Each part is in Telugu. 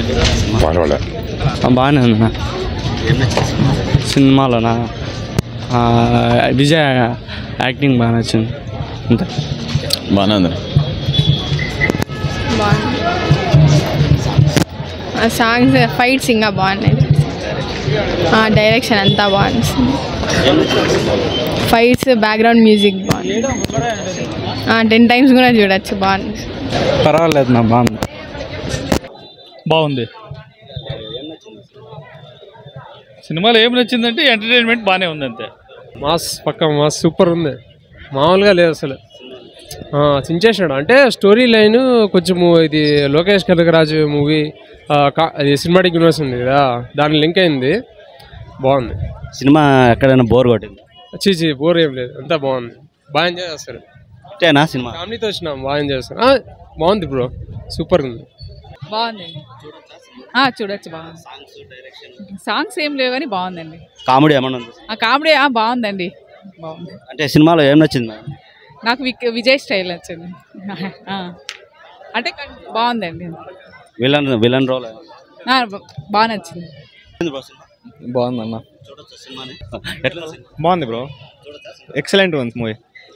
పర్వాలే బాగానే ఉందన్నా సినిమాలోనా ఆ, విజయ్ యాక్టింగ్ బాగా నచ్చింది అంతే బాగానే ఉంది బాగుంది సాంగ్స్ ఫైట్స్ ఇంకా బాగున్నాయి డైరెక్షన్ అంతా బాగుంది ఫైట్స్ బ్యాక్గ్రౌండ్ మ్యూజిక్ బాగుంది టెన్ టైమ్స్ కూడా చూడొచ్చు బాగుంది పర్వాలేదు నా బాగుంది బాగుంది సినిమాలో ఏం నచ్చిందంటే ఎంటర్టైన్మెంట్ బాగానే ఉంది అంతే మాస్ పక్క మాస్ సూపర్ ఉంది మామూలుగా లేదు అసలు ఆ, చించేసినాడు అంటే స్టోరీ లైన్ కొంచెం ఇది లోకేష్ కనకరాజు మూవీ అది సినిమాటిక్ యూనివర్స్ ఉంది కదా దాని లింక్ అయింది బాగుంది సినిమా ఎక్కడైనా బోర్ కొట్టింది చీచి బోర్ ఏం లేదు అంతా బాగుంది బాగా ఎంజాయ్ చేస్తారు అంతేనా సినిమా ఫ్యామిలీతో వచ్చినాం బాగా ఎంజాయ్ చేస్తారు ఆ, బాగుంది బ్రో సూపర్ ఉంది బాగుందండి ఆ, చూడొచ్చు బాగుంది సాంగ్స్ ఏం లేవు కానీ బాగుందండి కామెడీ ఏమన్నా ఉంది ఆ కామెడీ ఆ, బాగుందండి బాగుంది అంటే సినిమాలో ఏం నచ్చింది మేడం నాకు విక్ విజయ్ స్టైల్ నచ్చింది ఆ. అంటే కన్- బాగుందండి విలన్ విలన్ రోల్ ఆ, బ- బాగా నచ్చింది బాగుందన్న చూడొచ్చు సినిమాని ఎట్లా ఉంది సినిమా? బాగుంది బ్రో ఎక్సలెంట్ ఉంది మూవీ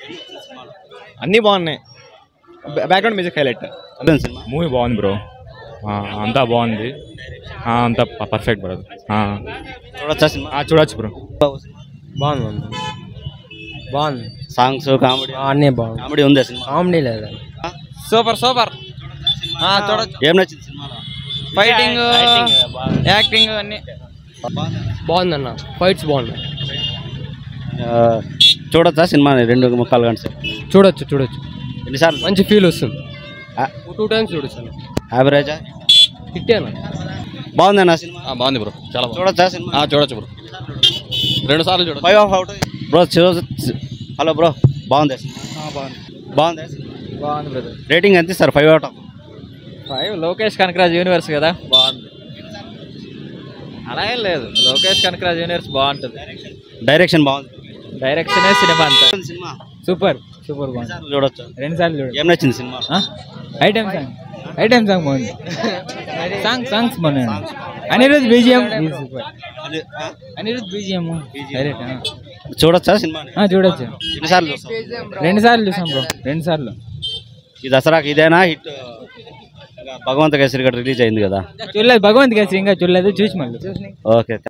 అన్నీ బాగున్నాయి బ్యాక్గ్రౌండ్ మ్యూజిక్ హైలైట్ ఎట్లా ఉంది సినిమా మూవీ బాగుంది బ్రో అంతా బాగుంది ఆ, అంతా పర్ఫెక్ట్ బ్రో చూడొచ్చా సినిమా చూడొచ్చు బ్రో బాగుంది బాగుంది సాంగ్స్ కామెడీ అన్నీ బాగుంది కామెడీ ఉంది సినిమా కామెడీ లేదు సూపర్ సూపర్ చూడొచ్చు ఏం నచ్చింది సినిమాలో ఫైటింగ్ బాగా- యాక్టింగ్ అన్నీ బాగుందన్న ఫైట్స్ బాగున్నాయి ఆ, చూడొచ్చా సినిమా రెండు ముక్కలు గంటలు చూడొచ్చు చూడొచ్చు ఎన్నిసార్లు మంచి ఫీల్ వస్తుంది ఆ, టూ టైమ్స్ చూడొచ్చు యావరేజా హిట్టేనా బాగుందన్న సినిమా బాగుంది బ్రో చాలా చూడొచ్చా సినిమా చూడొచ్చు బ్రో రెండు సార్లు చూడొచ్చు five of out bro hello bro బాగుంది సినిమా బాగుంది బాగుంది బ్రదర్ రేటింగ్ ఎంత ఇస్తారు five out of five Lokesh Kanagaraj universe కదా బాగుంది అలాగే లేదు లోకేష్ కనకరాజ్ యూనివర్స్ బాగుంటుంది డైరెక్షన్ బాగుంది డైరెక్షనే సినిమా అంతా సినిమా సూపర్ సూపర్ బాగుంది చూడొచ్చు రెండు సార్లు చూడు ఏం నచ్చింది cinema item song item song బాగుంది సాంగ్ సాంగ్స్ బాగున్నాయి Anirudh BGM super Anirudh BGM direct చూడొచ్చా సినిమా చూడొచ్చు ఎన్నిసార్లు చూస్తాం రెండు సార్లు చూసాం బ్రో రెండు సార్లు ఈ దసరాకి ఇదేనా హిట్ భగవంత కేసరి గడ్ రిలీజ్ అయింది కదా చూడలేదు భగవంత్ కేసరి ఇంకా చూడలేదు చూసి మళ్ళీ ఓకే